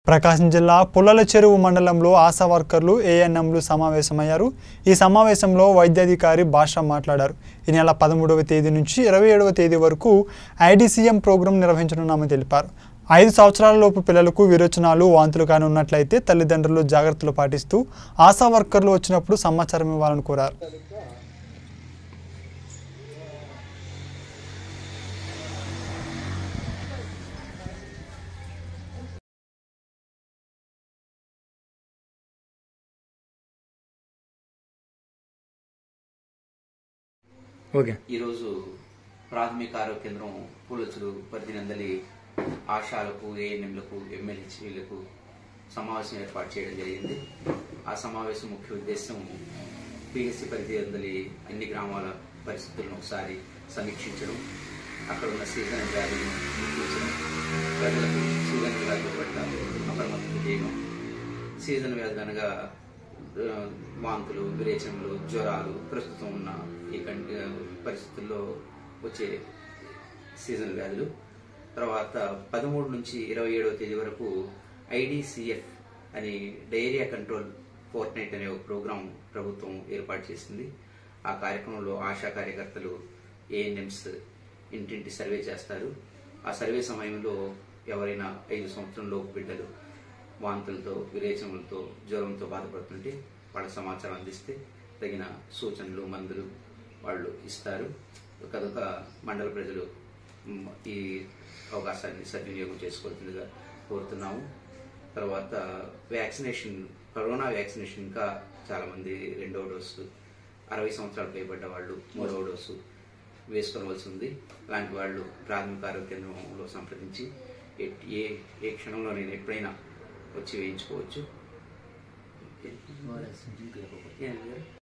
ప్రకాశం జిల్లా పుల్లల చెరువు మండలంలో ఆశా వర్కర్లు ఏఎన్ఎంలు సమావేశమయ్యారు ఈ సమావేశంలో వైద్యాధికారి భాష మాట్లాడారు ఈ నెల పదమూడవ తేదీ నుంచి ఇరవై ఏడవ తేదీ వరకు ఐడిసిఎం ప్రోగ్రాం నిర్వహించనున్నామని తెలిపారు ఐదు సంవత్సరాల లోపు పిల్లలకు విరోచనాలు వాంతులు కానీ ఉన్నట్లయితే తల్లిదండ్రులు జాగ్రత్తలు పాటిస్తూ ఆశా వర్కర్లు వచ్చినప్పుడు సమాచారం ఇవ్వాలని కోరారు ఓకే ఈరోజు ప్రాథమిక ఆరోగ్య కేంద్రం పూలచులు పరిధినందలి ఆశాలకు ఏఎన్ఎంలకు ఎమ్మెల్యేలకు సమావేశం ఏర్పాటు చేయడం జరిగింది ఆ సమావేశం ముఖ్య ఉద్దేశం పిహెచ్సి పరిధి అందలి అన్ని గ్రామాల పరిస్థితులను ఒకసారి సమీక్షించడం అక్కడ ఉన్న సీజన్ వ్యాధులను గుర్తించడం ప్రజలకు సీజన్ వ్యాధుల పట్ల అప్రమత్తం చేయడం సీజన్ వ్యాధులు అనగా ఆ, వాంతులు విరేచనలు జ్వరాలు ప్రస్తుతం ఉన్న ఈ కంటి పరిస్థితుల్లో వచ్చే సీజన్ వ్యాధులు తర్వాత పదమూడు నుంచి ఇరవై ఏడవ తేదీ వరకు ఐడిసిఎఫ్ అని డైరియా కంట్రోల్ ఫోర్ట్ నైట్ అనే ఒక ప్రోగ్రాం ప్రభుత్వం ఏర్పాటు చేసింది ఆ కార్యక్రమంలో ఆశా కార్యకర్తలు ఏఎన్ఎంస్ ఇంటింటి సర్వే చేస్తారు ఆ సర్వే సమయంలో ఎవరైనా ఐదు సంవత్సరంలోపు బిడ్డలు వాంతులతో విరేచనలతో జ్వరంతో బాధపడుతుంటే వాళ్ళకి సమాచారం అందిస్తే తగిన సూచనలు మందులు వాళ్ళు ఇస్తారు కనుక మండల ప్రజలు మ్, ఈ అవకాశాన్ని సద్వినియోగం చేసుకోవాల్సిందిగా కోరుతున్నాము తర్వాత వ్యాక్సినేషన్ కరోనా వ్యాక్సినేషన్ ఇంకా చాలామంది రెండవ డోసు అరవై సంవత్సరాలు పైబడ్డ వాళ్ళు మూడవ డోసు వేసుకోవలసి ఉంది అలాంటి వాళ్ళు ప్రాథమిక ఆరోగ్య కేంద్రంలో సంప్రదించి ఏ- ఏ ఏ క్షణంలో నేను ఎప్పుడైనా వచ్చి వేయించుకోవచ్చు ఏం లేదు.